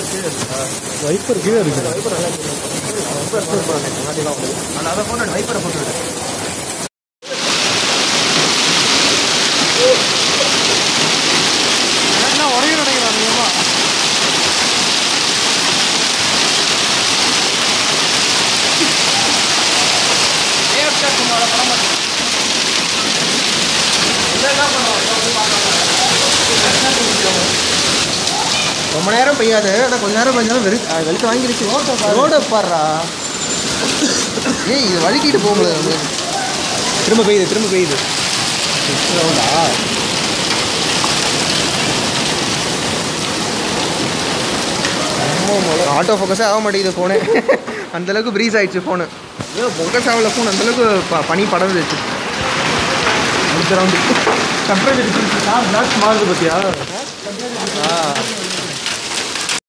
Wiper கீழே இருக்கு அதை போட்டு வைப்பரை போட்டு விடு என்ன உடைய நினைக்கிறாங்க ரொம்ப நேரம் பெய்யாது ஆனால் கொஞ்ச நேரம் பெஞ்சாலும் வெறு அஹ் வெளுத்து வாங்கிருச்சு ரோட பாடுறா ஏய் இது வழுக்கிட்டு போக முடியாது நம்மளுக்கு. திரும்ப பெய்யுது திரும்ப பெய்யுது ஆட்டோ ஃபோக்கஸே ஆக மாட்டேங்குது ஃபோனு அந்தளவுக்கு ப்ரீஸ் ஆயிடுச்சு ஃபோனு ஏதோ ஃபோக்கஸ் ஆகல ஃபோன் அந்தளவுக்கு ப பனி படர்ந்துச்சு அடுத்த ரவுண்டு டெம்பரேச்சர் டிஃபரன்ஸ் மாறுது பார்த்தியா ஆ